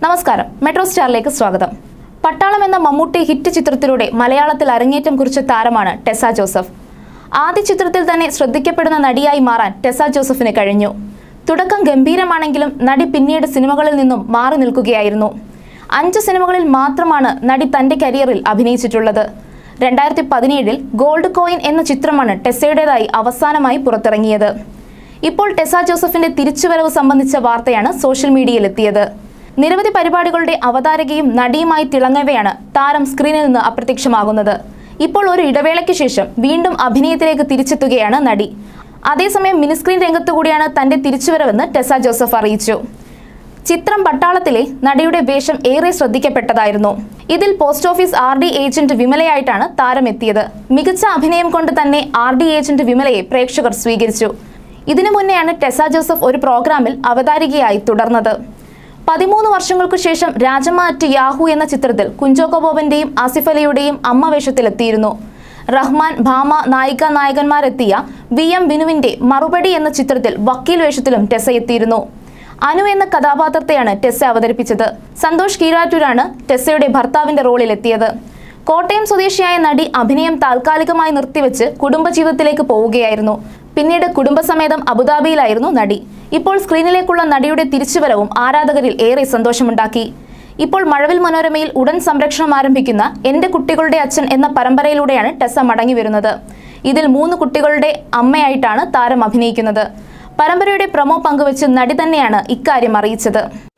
നമസ്കാരം മെട്രോ സ്റ്റാറിലേക്ക് സ്വാഗതം പട്ടാളം എന്ന മമ്മൂട്ടി ഹിറ്റ് ചിത്രത്തിലൂടെ മലയാളത്തിൽ അരങ്ങേറ്റം കുറിച്ച താരമാണ് ടെസ ജോസഫ് ആദ്യ ചിത്രത്തിൽ തന്നെ ശ്രദ്ധിക്കപ്പെടുന്ന നടിയായി മാറാൻ ടെസ ജോസഫിന് കഴിഞ്ഞു തുടക്കം ഗംഭീരമാണെങ്കിലും നടി പിന്നീട് സിനിമകളിൽ നിന്നും മാറി നിൽക്കുകയായിരുന്നു അഞ്ച് സിനിമകളിൽ മാത്രമാണ് നടി തന്റെ കരിയറിൽ അഭിനയിച്ചിട്ടുള്ളത് രണ്ടായിരത്തി പതിനേഴിൽ ഗോൾഡ് കോയിൻ എന്ന ചിത്രമാണ് ടെസയുടേതായി അവസാനമായി പുറത്തിറങ്ങിയത് ഇപ്പോൾ ടെസ ജോസഫിന്റെ തിരിച്ചുവരവ് സംബന്ധിച്ച വാർത്തയാണ് സോഷ്യൽ മീഡിയയിലെത്തിയത് നിരവധി പരിപാടികളുടെ അവതാരകയും നടിയുമായി തിളങ്ങവെയാണ് താരം സ്ക്രീനിൽ നിന്ന് അപ്രത്യക്ഷമാകുന്നത് ഇപ്പോൾ ഒരു ഇടവേളയ്ക്ക് ശേഷം വീണ്ടും അഭിനയത്തിലേക്ക് തിരിച്ചെത്തുകയാണ് നടി അതേസമയം മിനിസ്ക്രീൻ രംഗത്തു കൂടിയാണ് തന്റെ തിരിച്ചുവരവെന്ന് ടെസ ജോസഫ് അറിയിച്ചു ചിത്രം പട്ടാളത്തിലെ നടിയുടെ വേഷം ഏറെ ശ്രദ്ധിക്കപ്പെട്ടതായിരുന്നു ഇതിൽ post office R D agent വിമലയായിട്ടാണ് താരം എത്തിയത് മികച്ച അഭിനയം കൊണ്ട് തന്നെ ആർ ഡി ഏജന്റ് വിമലയെ പ്രേക്ഷകർ സ്വീകരിച്ചു ഇതിനു മുന്നെയാണ് ടെസ ജോസഫ് ഒരു പ്രോഗ്രാമിൽ അവതാരികയായി തുടർന്നത് പതിമൂന്ന് വർഷങ്ങൾക്കു ശേഷം രാജമാറ്റ് യാഹു എന്ന ചിത്രത്തിൽ കുഞ്ചോക്കോ ബോബന്റെയും ആസിഫ് അലിയുടെയും അമ്മ വേഷത്തിലെത്തിയിരുന്നു റഹ്മാൻ ഭാമ നായിക നായകന്മാരെത്തിയ വി എം ബിനുവിന്റെ മറുപടി എന്ന ചിത്രത്തിൽ വക്കീൽ വേഷത്തിലും ടെസ എത്തിയിരുന്നു അനു എന്ന കഥാപാത്രത്തെയാണ് ടെസ്സ അവതരിപ്പിച്ചത് സന്തോഷ് കീരാറ്റൂരാണ് ടെസ്സയുടെ ഭർത്താവിന്റെ റോളിൽ എത്തിയത് കോട്ടയം സ്വദേശിയായ നടി അഭിനയം താൽക്കാലികമായി നിർത്തിവെച്ച് കുടുംബജീവിതത്തിലേക്ക് പോവുകയായിരുന്നു പിന്നീട് കുടുംബസമേതം അബുദാബിയിലായിരുന്നു നടി ഇപ്പോൾ സ്ക്രീനിലേക്കുള്ള നടിയുടെ തിരിച്ചുവരവും ആരാധകരിൽ ഏറെ സന്തോഷമുണ്ടാക്കി ഇപ്പോൾ മഴവിൽ മനോരമയിൽ ഉടൻ സംരക്ഷണം ആരംഭിക്കുന്ന എന്റെ കുട്ടികളുടെ അച്ഛൻ എന്ന പരമ്പരയിലൂടെയാണ് ടെസ്സ മടങ്ങി വരുന്നത് ഇതിൽ മൂന്ന് കുട്ടികളുടെ അമ്മയായിട്ടാണ് താരം അഭിനയിക്കുന്നത് പരമ്പരയുടെ പ്രൊമോ പങ്കുവച്ച് നടി തന്നെയാണ് ഇക്കാര്യം അറിയിച്ചത്